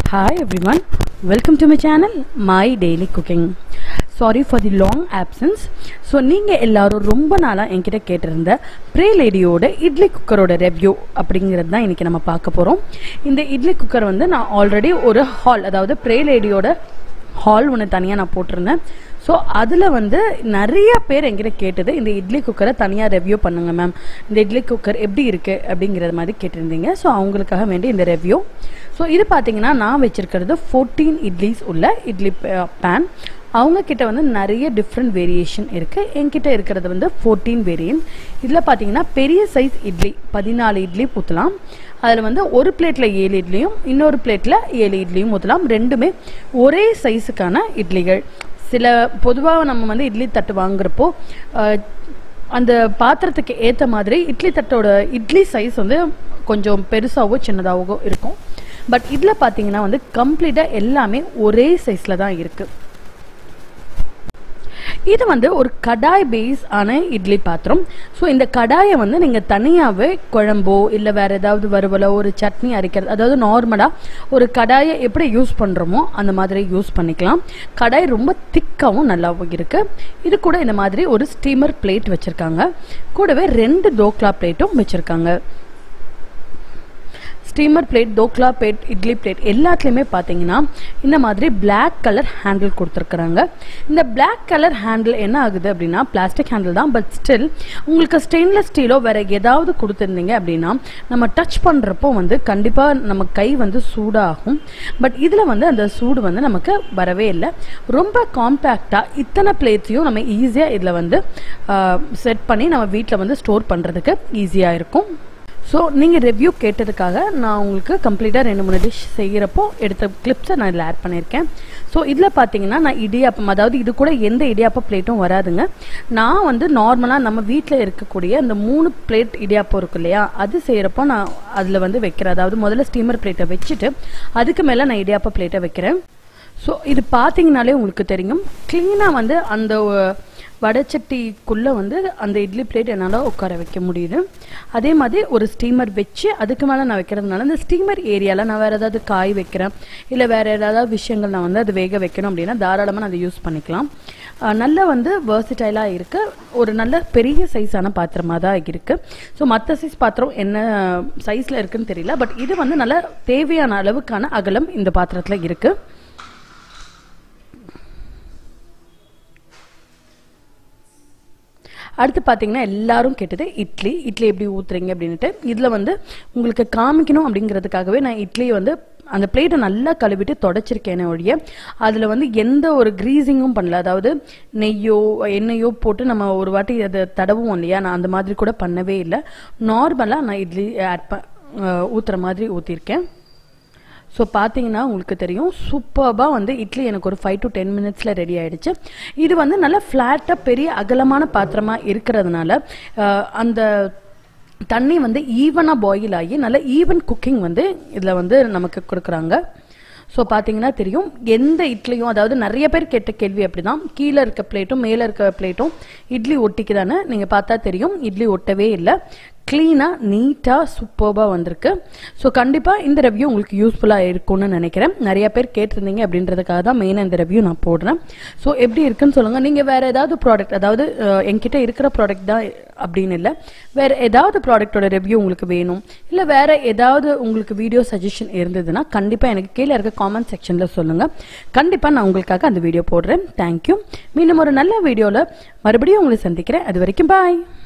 Hi everyone, welcome to my channel My Daily Cooking. Sorry for the long absence so நீங்கள் எல்லாரும் ரொம்ப நாளாக என்கிட்ட கேட்டிருந்த ப்ரே லேடியோட இட்லி குக்கரோட ரெவ்யூ அப்படிங்கிறது தான் இன்றைக்கி நம்ம பார்க்க போகிறோம் இந்த இட்லி குக்கர் வந்து நான் ஆல்ரெடி ஒரு ஹால் அதாவது ப்ரே லேடியோட ஹால் ஒன்று தனியாக நான் போட்டிருந்தேன் ஸோ அதில் வந்து நிறைய பேர் என்கிட்ட கேட்டது இந்த இட்லி குக்கரை தனியாக ரெவ்யூ பண்ணுங்க மேம் இந்த இட்லி குக்கர் எப்படி இருக்குது அப்படிங்கிறது மாதிரி கேட்டிருந்தீங்க ஸோ அவங்களுக்காக வேண்டி இந்த ரெவ்யூ ஸோ இது பார்த்தீங்கன்னா நான் வச்சிருக்கிறது ஃபோர்டீன் இட்லிஸ் உள்ள இட்லி பேன் அவங்க கிட்ட வந்து நிறைய டிஃப்ரெண்ட் வேரியேஷன் இருக்கு என்கிட்ட இருக்கிறது வந்து ஃபோர்டீன் வேரியன்ட் இதில் பார்த்தீங்கன்னா பெரிய சைஸ் இட்லி பதினாலு இட்லி ஊற்றலாம் அதில் வந்து ஒரு பிளேட்டில் ஏழு இட்லியும் இன்னொரு பிளேட்டில் ஏழு இட்லியும் ஊற்றலாம் ரெண்டுமே ஒரே சைஸுக்கான இட்லிகள் சில பொதுவாக நம்ம வந்து இட்லி தட்டு வாங்குறப்போ அஹ், அந்த பாத்திரத்துக்கு ஏற்ற மாதிரி இட்லி தட்டோட இட்லி சைஸ் வந்து கொஞ்சம் பெருசாகவோ சின்னதாகவோ இருக்கும் பட் இதில் பார்த்தீங்கன்னா வந்து கம்ப்ளீட்டாக எல்லாமே ஒரே சைஸில் தான் இருக்குது இது வந்து ஒரு கடாய் பேஸ் ஆன இட்லி பாத்திரம் ஸோ இந்த கடாயை வந்து நீங்கள் தனியாகவே குழம்போ இல்லை வேற ஏதாவது வறுவலோ ஒரு சட்னி அரைக்கிறது அதாவது நார்மலாக ஒரு கடாயை எப்படி யூஸ் பண்ணுறோமோ அந்த மாதிரி யூஸ் பண்ணிக்கலாம் கடாய் ரொம்ப திக்காகவும் நல்லாவும் இருக்கு இது கூட இந்த மாதிரி ஒரு ஸ்டீமர் பிளேட் வச்சுருக்காங்க கூடவே ரெண்டு தோக்லா பிளேட்டும் வச்சுருக்காங்க steamer plate dhokla plate idli plate எல்லாத்துலேயுமே பார்த்தீங்கன்னா இந்த மாதிரி Black கலர் ஹேண்டில் கொடுத்துருக்குறாங்க இந்த Black கலர் ஹேண்டில் என்ன ஆகுது அப்படின்னா பிளாஸ்டிக் ஹேண்டில் தான் பட் ஸ்டில் உங்களுக்கு ஸ்டெயின்லெஸ் ஸ்டீலோ வேற ஏதாவது கொடுத்துருந்தீங்க அப்படின்னா நம்ம டச் பண்ணுறப்போ வந்து கண்டிப்பாக நம்ம கை வந்து சூடாகும் பட் இதில் வந்து அந்த சூடு வந்து நமக்கு வரவே இல்லை ரொம்ப காம்பேக்டாக இத்தனை பிளேட்ஸையும் நம்ம ஈஸியாக இதில் வந்து செட் பண்ணி நம்ம வீட்டில் வந்து ஸ்டோர் பண்ணுறதுக்கு ஈஸியாக இருக்கும் ஸோ நீங்கள் ரிவ்யூ கேட்டதுக்காக நான் உங்களுக்கு கம்ப்ளீட்டாக ரெண்டு மூணு டிஷ் செய்கிறப்போ எடுத்த கிளிப்ஸை நான் இதில் ஆட் பண்ணியிருக்கேன் ஸோ இதில் பார்த்தீங்கன்னா நான் இடியாப்பம் அதாவது இது கூட எந்த இடியாப்ப பிளேட்டும் வராதுங்க நான் வந்து நார்மலாக நம்ம வீட்டில் இருக்கக்கூடிய அந்த மூணு பிளேட் இடியாப்பம் இருக்கு இல்லையா அது செய்கிறப்போ நான் அதில் வந்து வைக்கிறேன் அதாவது முதல்ல ஸ்டீமர் பிளேட்டை வச்சுட்டு அதுக்கு மேலே நான் இடியாப்ப பிளேட்டை வைக்கிறேன் ஸோ இது பார்த்தீங்கனாலே உங்களுக்கு தெரியும் க்ளீனாக வந்து அந்த அஹ், வடைச்சட்டிக்குள்ளே வந்து அந்த இட்லி பிளேட் என்னால் உட்கார வைக்க முடியுது அதே மாதிரி ஒரு ஸ்டீமர் வச்சு அதுக்கு மேலே நான் வைக்கிறதுனால இந்த ஸ்டீமர் ஏரியாவில் நான் வேறு ஏதாவது காய் வைக்கிறேன் இல்லை வேறு ஏதாவது விஷயங்கள் நான் வந்து அது வேக வைக்கணும் அப்படின்னா தாராளமாக நான் அதை யூஸ் பண்ணிக்கலாம் அஹ், நல்லா வந்து வேர்சிடைலாக இருக்கு ஒரு நல்ல பெரிய சைஸான பாத்திரமாக தான் இருக்கு ஸோ மற்ற சைஸ் பாத்திரம் என்ன சைஸில் இருக்குன்னு தெரியல பட் இது வந்து நல்ல தேவையான அளவுக்கான அகலம் இந்த பாத்திரத்தில் இருக்குது அடுத்து பார்த்தீங்கன்னா எல்லாரும் கேட்டது இட்லி இட்லி எப்படி ஊத்துறீங்க அப்படின்ட்டு இதில் வந்து உங்களுக்கு காமிக்கணும் அப்படிங்கிறதுக்காகவே நான் இட்லியை வந்து அந்த பிளேட்டை நல்லா கழுவிட்டு தொடச்சிருக்கேனே ஒழிய அதில் வந்து எந்த ஒரு க்ரீசிங்கும் பண்ணல அதாவது நெய்யோ எண்ணெயோ போட்டு நம்ம ஒரு வாட்டி அதை தடவுவோம் இல்லையா நான் அந்த மாதிரி கூட பண்ணவே இல்லை நார்மலாக நான் இட்லி ஆட் ப ஊற்றுற மாதிரி ஊற்றிருக்கேன் ஸோ பார்த்தீங்கன்னா உங்களுக்கு தெரியும் சூப்பராக வந்து இட்லி எனக்கு ஒரு ஃபைவ் டு டென் மினிட்ஸில் ரெடி ஆயிடுச்சு இது வந்து நல்லா ஃப்ளாட்டாக பெரிய அகலமான பாத்திரமாக இருக்கிறதுனால அஹ், அந்த தண்ணி வந்து ஈவனாக பாயில் ஆகி நல்ல ஈவன் குக்கிங் வந்து இதில் வந்து நமக்கு கொடுக்குறாங்க ஸோ பார்த்தீங்கன்னா தெரியும் எந்த இட்லியும் அதாவது நிறைய பேர் கேட்ட கேள்வி அப்படிதான் கீழே இருக்க பிளேட்டும் மேலே இருக்க பிளேட்டும் இட்லி ஒட்டிக்குதானே நீங்கள் பார்த்தா தெரியும் இட்லி ஒட்டவே இல்லை க்ளீனாக நீட்டாக சூப்பர்பாக வந்திருக்கு ஸோ கண்டிப்பாக இந்த ரெவ்யூ உங்களுக்கு யூஸ்ஃபுல்லாக இருக்கும்னு நினைக்கிறேன் நிறைய பேர் கேட்டிருந்தீங்க அப்படின்றதுக்காக தான் மெயினாக இந்த ரெவ்யூ நான் போடுறேன் ஸோ எப்படி இருக்குன்னு சொல்லுங்கள் நீங்கள் வேறு ஏதாவது ப்ராடக்ட் அதாவது அஹ், என்கிட்ட இருக்கிற ப்ராடக்ட் தான் அப்படின்னு இல்லை வேறு ஏதாவது ப்ராடக்ட்டோட ரெவ்யூ உங்களுக்கு வேணும் இல்லை வேறு ஏதாவது உங்களுக்கு வீடியோ சஜஷன் இருந்ததுன்னா கண்டிப்பாக எனக்கு கீழே இருக்க காமெண்ட் செக்ஷனில் சொல்லுங்கள் கண்டிப்பாக நான் உங்களுக்காக அந்த வீடியோ போடுறேன் தேங்க்யூ மீண்டும் ஒரு நல்ல வீடியோவில் மறுபடியும் உங்களை சந்திக்கிறேன் அது வரைக்கும் பாய்